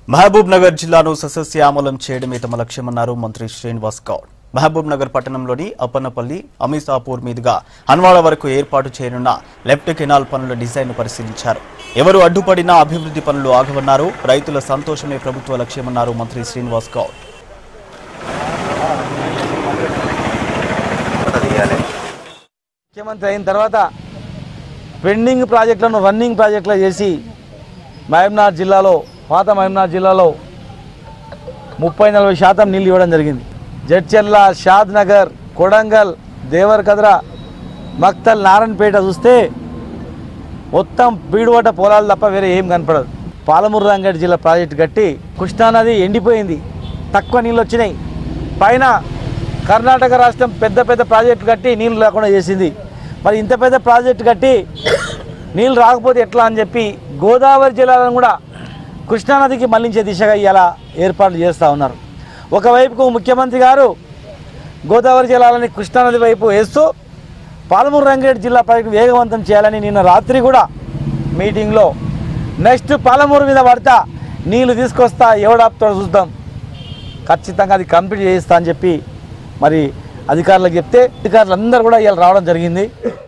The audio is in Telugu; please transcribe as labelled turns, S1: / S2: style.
S1: మహబూబ్ నగర్ జిల్లాను సస్యశ్యామలం చేయడమే తమ లక్ష్యమన్నారు మంత్రి శ్రీనివాస్ గౌడ్ మహబూబ్ నగర్ పట్టణంలోని అప్పన్నపల్లి అమీసాపూర్ మీదుగా హన్వాడ వరకు ఏర్పాటు చేయనున్న లెఫ్ట్ కెనాల్ పనుల డిజైన్ పరిశీలించారు ఎవరు అడ్డుపడినా అభివృద్ధి పనులు ఆగవన్నారు రైతుల సంతోషమే ప్రభుత్వ లక్ష్యమన్నారు మంత్రి శ్రీనివాస్ గౌడ్
S2: ముఖ్యమంత్రి అయిన తర్వాత పెండింగ్ ప్రాజెక్టులను రన్నింగ్ ప్రాజెక్టులు చేసి మహబూబ్నగర్ జిల్లాలో పాత మహబూబ్నగర్ జిల్లాలో ముప్పై నలభై శాతం నీళ్ళు ఇవ్వడం జరిగింది జడ్చెర్ల షాద్ నగర్ కొడంగల్ దేవరకద్ర మక్తల్ నారాయణపేట చూస్తే మొత్తం బీడువట పొలాలు తప్ప వేరే ఏం కనపడదు పాలమూరు రంగారెడ్డి జిల్లా ప్రాజెక్టు కట్టి కృష్ణానది ఎండిపోయింది తక్కువ నీళ్ళు వచ్చినాయి పైన కర్ణాటక రాష్ట్రం పెద్ద పెద్ద ప్రాజెక్టు కట్టి నీళ్ళు లేకుండా చేసింది మరి ఇంత పెద్ద ప్రాజెక్టు కట్టి నీళ్ళు రాకపోతే ఎట్లా అని చెప్పి గోదావరి జిల్లాలను కూడా కృష్ణానదికి మళ్లించే దిశగా ఇలా ఏర్పాట్లు చేస్తూ ఉన్నారు ఒకవైపుకు ముఖ్యమంత్రి గారు గోదావరి జిల్లాలని కృష్ణానది వైపు వేస్తూ పాలమూరు రంగారెడ్డి జిల్లా ప్రాజెక్టు వేగవంతం చేయాలని నిన్న రాత్రి కూడా మీటింగ్లో నెక్స్ట్ పాలమూరు మీద పడతా నీళ్లు తీసుకొస్తా ఎవడాపుతాడో చూద్దాం ఖచ్చితంగా అది కంప్లీట్ చేయిస్తా అని చెప్పి మరి అధికారులకు చెప్తే అధికారులు అందరూ కూడా ఇవాళ రావడం జరిగింది